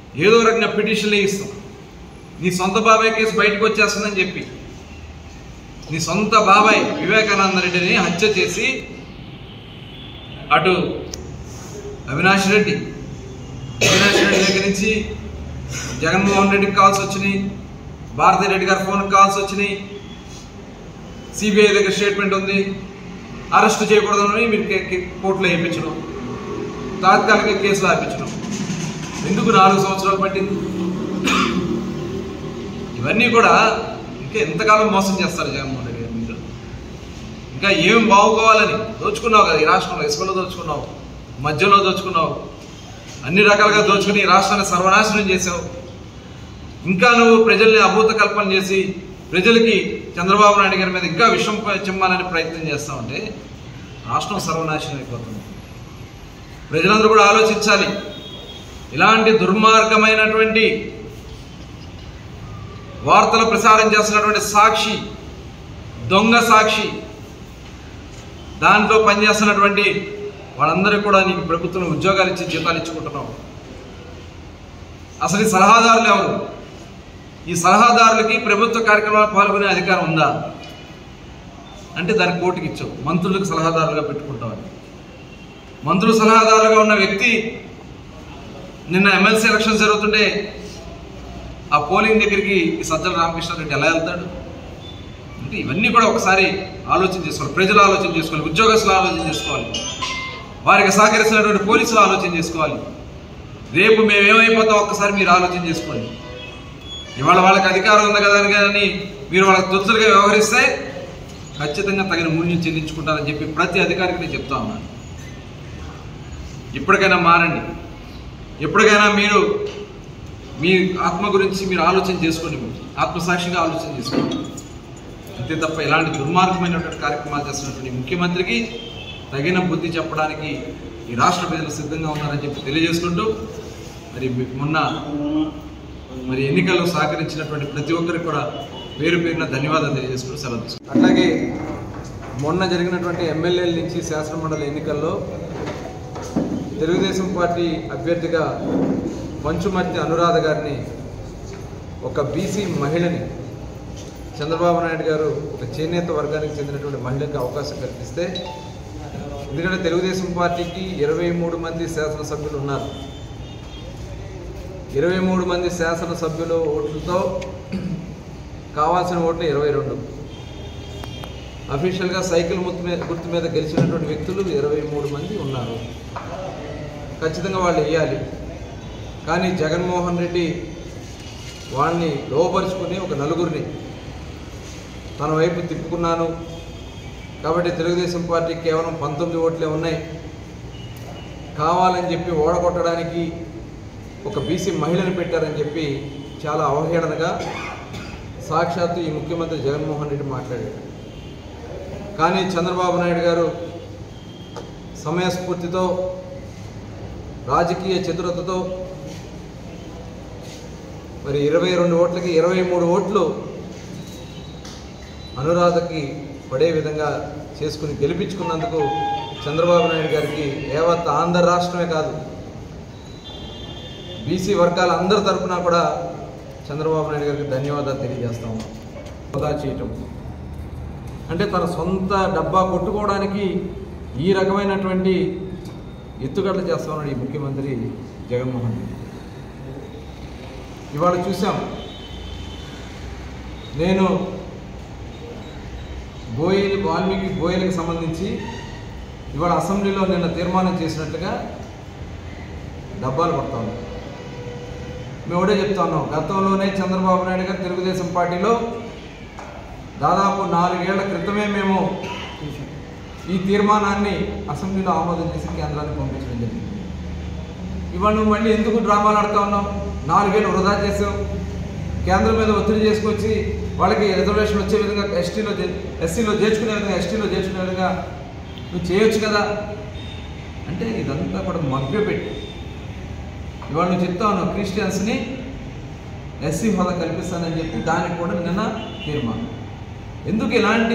ఏదో రకంగా పిటిషన్లు ఇస్తాం నీ సొంత బాబాయ్ కేసు బయటకు వచ్చేస్తుందని చెప్పి నీ సొంత బాబాయ్ వివేకానంద రెడ్డిని హత్య చేసి అటు అవినాష్ రెడ్డి అవినాష్ రెడ్డి దగ్గర నుంచి జగన్మోహన్ రెడ్డికి కాల్స్ వచ్చినాయి భారతీ రెడ్డి గారి ఫోన్ కాల్స్ వచ్చినాయి సిబిఐ దగ్గర స్టేట్మెంట్ ఉంది అరెస్ట్ చేయకూడదని మీరు కే- కే- కోర్టులో వేయించడం తాత్కాలిక కేసులు ఆపించడం ఎందుకు నాలుగు సంవత్సరాలు పట్టింది ఇవన్నీ కూడా ఇంకా ఎంతకాలం మోసం చేస్తారు జగన్మోహన్ రెడ్డి గారు మీరు ఇంకా ఏం బాగుకోవాలని దోచుకున్నావు కదా ఈ రాష్ట్రంలో ఇసుకలో దోచుకున్నావు మధ్యలో దోచుకున్నావు అన్ని రకాలుగా దోచుకుని ఈ రాష్ట్రాన్ని సర్వనాశనం చేసావు ఇంకా నువ్వు ప్రజల్ని అభూత కల్పన చేసి ప్రజలకి చంద్రబాబు నాయుడు గారి మీద ఇంకా విషం ప- చిమ్మాలని ప్రయత్నం చేస్తా ఉంటే రాష్ట్రం సర్వనాశనం అయిపోతుంది ప్రజలందరూ కూడా ఆలోచించాలి ఇలాంటి దుర్మార్గమైనటువంటి వార్తలు ప్రసారం చేస్తున్నటువంటి సాక్షి దొంగ సాక్షి దాంట్లో పనిచేస్తున్నటువంటి వాళ్ళందరికీ కూడా నీకు ప్రభుత్వం ఉద్యోగాలు ఇచ్చి జీతాలు ఇచ్చుకుంటున్నావు అసలు ఈ సలహాదారులు ఎవరు ఈ సలహాదారులకి ప్రభుత్వ కార్యక్రమాలు పాల్గొనే అధికారం ఉందా అంటే దానికి కోటికి ఇచ్చావు మంత్రులకు సలహాదారులుగా పెట్టుకుంటామని మంత్రులు సలహాదారులుగా ఉన్న వ్యక్తి నిన్న ఎమ్మెల్సీ ఎలక్షన్ జరుగుతుంటే ఆ పోలింగ్ దగ్గరికి ఈ సజ్జల రామకృష్ణారెడ్డి ఎలా వెళ్తాడు అంటే ఇవన్నీ కూడా ఒకసారి ఆలోచన చేసుకోవాలి ప్రజలు ఆలోచన చేసుకోవాలి ఉద్యోగస్తులు ఆలోచన చేసుకోవాలి వారికి సహకరిస్తున్నటువంటి పోలీసులు ఆలోచన చేసుకోవాలి రేపు మేము ఏమైపోతాం ఒక్కసారి మీరు ఆలోచన చేసుకోండి ఇవాళ వాళ్ళకి అధికారం ఉంది కదా అని కానీ మీరు వాళ్ళకి తొత్తులుగా వ్యవహరిస్తే ఖచ్చితంగా తగిన మూల్యం చెల్లించుకుంటారని చెప్పి ప్రతి అధికారికి నేను చెప్తా ఉన్నాను ఇప్పటికైనా మారండి ఎప్పటికైనా మీరు మీ ఆత్మ గురించి మీరు ఆలోచన చేసుకోండి మీరు ఆత్మసాక్షిగా ఆలోచన చేసుకోండి అంతే తప్ప ఇలాంటి దుర్మార్గమైనటువంటి కార్యక్రమాలు చేస్తున్నటువంటి ముఖ్యమంత్రికి తగిన బుద్ధి చెప్పడానికి ఈ రాష్ట్ర ప్రజలు సిద్ధంగా ఉన్నారని చెప్పి తెలియజేసుకుంటూ మరి మీ- మొన్న మరి ఎన్నికల్లో సహకరించినటువంటి ప్రతి ఒక్కరికి కూడా పేరు పేరున ధన్యవాదాలు తెలియజేసుకుంటూ సెలవు తీసుకుంటాం అట్లాగే మొన్న జరిగినటువంటి ఎమ్మెల్యేల నుంచి శాసనమండలి ఎన్నికల్లో తెలుగుదేశం పార్టీ అభ్యర్థిగా పంచుమర్తి అనురాధ గారిని ఒక బీసీ మహిళని చంద్రబాబు నాయుడు గారు ఒక చేనేత వర్గానికి చెందినటువంటి మహిళకి అవకాశం కల్పిస్తే ఎందుకంటే తెలుగుదేశం పార్టీకి ఇరవై మూడు మంది శాసనసభ్యులు ఉన్నారు ఇరవై మూడు మంది శాసనసభ్యుల ఓట్లతో కావాల్సిన ఓట్లు ఇరవై రెండు అఫీషియల్గా సైకిల్ గుర్తు మీద గుర్తు మీద గెలిచినటువంటి వ్యక్తులు ఇరవై మూడు మంది ఉన్నారు ఖచ్చితంగా వాళ్ళు వేయాలి కానీ జగన్మోహన్ రెడ్డి వాళ్ళని లోపరుచుకుని ఒక నలుగురిని తన వైపు తిప్పుకున్నాను కాబట్టి తెలుగుదేశం పార్టీ కేవలం పంతొమ్మిది ఓట్లే ఉన్నాయి కావాలని చెప్పి ఓడగొట్టడానికి ఒక బీసీ మహిళను పెట్టారని చెప్పి చాలా అవహేళనగా సాక్షాత్తు ఈ ముఖ్యమంత్రి జగన్మోహన్ రెడ్డి మాట్లాడాడు కానీ చంద్రబాబు నాయుడు గారు సమయస్ఫూర్తితో రాజకీయ చతురతతో మరి ఇరవై రెండు ఓట్లకి ఇరవై మూడు ఓట్లు అనురాధకి పడే విధంగా చేసుకుని గెలిపించుకున్నందుకు చంద్రబాబు నాయుడు గారికి యావత్ ఆంధ్ర రాష్ట్రమే కాదు బీసీ వర్గాల అందరి తరపున కూడా చంద్రబాబు నాయుడు గారికి ధన్యవాదాలు తెలియజేస్తాము హోదా చేయటం అంటే తన సొంత డబ్బా కొట్టుకోవడానికి ఈ రకమైనటువంటి ఎత్తుగడలు చేస్తా ఉన్నాడు ఈ ముఖ్యమంత్రి జగన్మోహన్ రెడ్డి ఇవాళ చూసాం నేను బోయిల్ వాల్మీకి బోయలకు సంబంధించి ఇవాళ అసెంబ్లీలో నిన్న తీర్మానం చేసినట్టుగా డబ్బాలు కొడతా ఉన్నాం మేము ఒకటే చెప్తా ఉన్నాం గతంలోనే చంద్రబాబు నాయుడు గారు తెలుగుదేశం పార్టీలో దాదాపు నాలుగేళ్ల క్రితమే మేము ఈ తీర్మానాన్ని అసెంబ్లీలో ఆమోదం చేసి కేంద్రానికి పంపించడం జరిగింది ఇవాళ నువ్వు మళ్ళీ ఎందుకు డ్రామాలు ఆడుతా ఉన్నావు నాలుగేళ్ళు వృధా చేసావు కేంద్రం మీద ఒత్తిడి చేసుకొచ్చి వాళ్ళకి రిజర్వేషన్ వచ్చే విధంగా ఎస్టీలో ఎస్సీలో చేర్చుకునే విధంగా ఎస్టీలో చేర్చుకునే విధంగా నువ్వు చేయొచ్చు కదా అంటే ఇదంతా కూడా మభ్యపెట్టి ఇవాళ నువ్వు చెప్తా ఉన్నావు క్రిస్టియన్స్ని ఎస్సీ హోదా కల్పిస్తానని చెప్పి దానికి కూడా నిన్న తీర్మానం ఎందుకు ఇలాంటి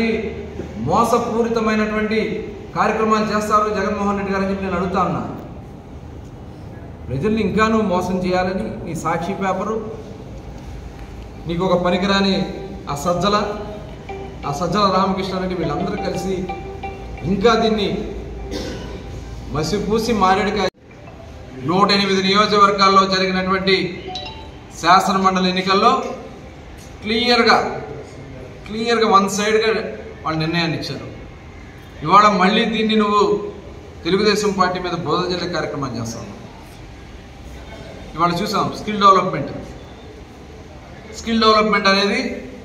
మోసపూరితమైనటువంటి కార్యక్రమాలు చేస్తారు జగన్మోహన్ రెడ్డి గారు అని చెప్పి నేను అడుగుతా ఉన్నా ప్రజల్ని ఇంకా నువ్వు మోసం చేయాలని నీ సాక్షి పేపరు నీకు ఒక పనికిరాని ఆ సజ్జల ఆ సజ్జల రామకృష్ణారెడ్డి వీళ్ళందరూ కలిసి ఇంకా దీన్ని మసిపూసి మారేడుకాయ నూట ఎనిమిది నియోజకవర్గాల్లో జరిగినటువంటి శాసన మండలి ఎన్నికల్లో క్లియర్గా క్లియర్గా వన్ సైడ్గా వాళ్ళు నిర్ణయాన్ని ఇచ్చారు ఇవాళ మళ్ళీ దీన్ని నువ్వు తెలుగుదేశం పార్టీ మీద బోధ జల్లే కార్యక్రమం చేస్తావు ఇవాళ చూసాం స్కిల్ డెవలప్మెంట్ స్కిల్ డెవలప్మెంట్ అనేది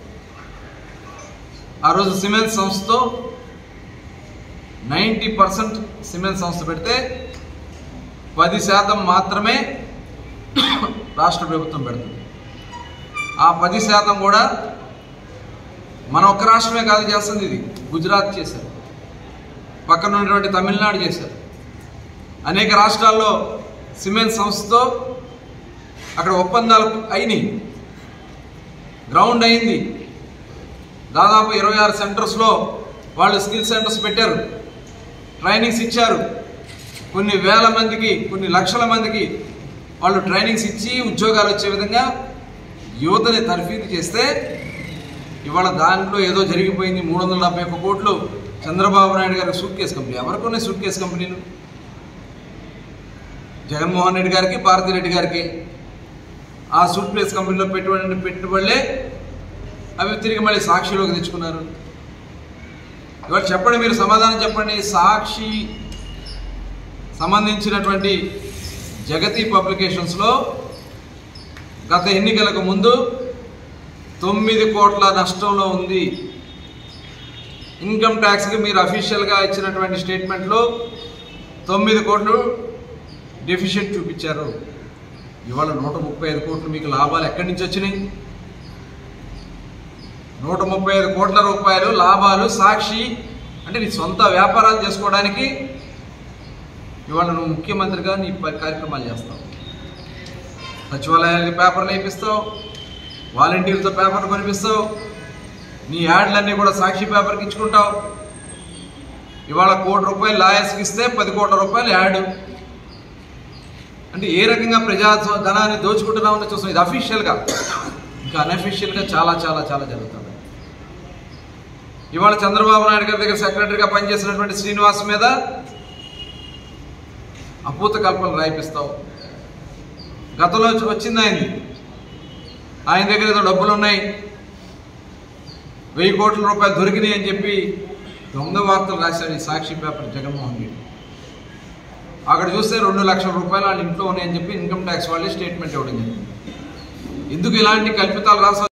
ఆ రోజు సిమెంట్ సంస్థతో నైంటీ పర్సెంట్ సిమెంట్ సంస్థ పెడితే పది శాతం మాత్రమే రాష్ట్ర ప్రభుత్వం పెడుతుంది ఆ పది శాతం కూడా మన ఒక్క రాష్ట్రమే కాదు చేస్తుంది ఇది గుజరాత్ చేశారు పక్కన ఉన్నటువంటి తమిళనాడు చేశారు అనేక రాష్ట్రాల్లో సిమెంట్ సంస్థతో అక్కడ ఒప్పందాలు అయినాయి గ్రౌండ్ అయింది దాదాపు ఇరవై ఆరు సెంటర్స్లో వాళ్ళు స్కిల్ సెంటర్స్ పెట్టారు ట్రైనింగ్స్ ఇచ్చారు కొన్ని వేల మందికి కొన్ని లక్షల మందికి వాళ్ళు ట్రైనింగ్స్ ఇచ్చి ఉద్యోగాలు వచ్చే విధంగా యువతని తర్ఫీదు చేస్తే ఇవాళ దాంట్లో ఏదో జరిగిపోయింది మూడు వందల డెబ్బై ఒక్క కోట్లు చంద్రబాబు నాయుడు గారి సూట్ కేసు కంపెనీ ఎవరికి ఉన్నాయి సూట్ కేసు కంపెనీలు జగన్మోహన్ రెడ్డి గారికి భారతి రెడ్డి గారికి ఆ సూట్ కేసు కంపెనీలో పెట్టుబడి పెట్టుబడులే అవి తిరిగి మళ్ళీ సాక్షిలోకి తెచ్చుకున్నారు ఇవాళ చెప్పండి మీరు సమాధానం చెప్పండి సాక్షి సంబంధించినటువంటి జగతి పబ్లికేషన్స్లో గత ఎన్నికలకు ముందు తొమ్మిది కోట్ల నష్టంలో ఉంది ఇన్కమ్ ట్యాక్స్కి మీరు అఫీషియల్గా ఇచ్చినటువంటి స్టేట్మెంట్లో తొమ్మిది కోట్లు డెఫిషియట్ చూపించారు ఇవాళ నూట ముప్పై ఐదు కోట్లు మీకు లాభాలు ఎక్కడి నుంచి వచ్చినాయి నూట ముప్పై ఐదు కోట్ల రూపాయలు లాభాలు సాక్షి అంటే నీ సొంత వ్యాపారాలు చేసుకోవడానికి ఇవాళ నువ్వు ముఖ్యమంత్రిగా నీ ప- కార్యక్రమాలు చేస్తావు సచివాలయానికి పేపర్లు వేయిస్తావు వాలంటీర్తో పేపర్లు కొనిపిస్తావు నీ యాడ్లన్నీ కూడా సాక్షి పేపర్కి ఇచ్చుకుంటావు ఇవాళ కోటి రూపాయలు లాయర్స్కి ఇస్తే పది కోట్ల రూపాయలు యాడ్ అంటే ఏ రకంగా ప్రజా ధనాన్ని దోచుకుంటున్నామని చూస్తాం ఇది అఫీషియల్గా ఇంకా అన్అఫీషియల్గా చాలా చాలా చాలా జరుగుతుంది ఇవాళ చంద్రబాబు నాయుడు గారి దగ్గర సెక్రటరీగా పనిచేసినటువంటి శ్రీనివాస్ మీద అపూత కల్పనలు రాయిపిస్తావు గతంలో వచ్చి- వచ్చింది ఆయనది ఆయన దగ్గర ఏదో డబ్బులు ఉన్నాయి వెయ్యి కోట్ల రూపాయలు దొరికినాయి అని చెప్పి దొంగ వార్తలు రాశాడు ఈ సాక్షి పేపర్ జగన్మోహన్ రెడ్డి అక్కడ చూస్తే రెండు లక్షల రూపాయలు వాళ్ళ ఇంట్లో ఉన్నాయని చెప్పి ఇన్కమ్ ట్యాక్స్ వాళ్ళే స్టేట్మెంట్ ఇవ్వడం జరిగింది ఎందుకు ఇలాంటి కల్పితాలు రాసా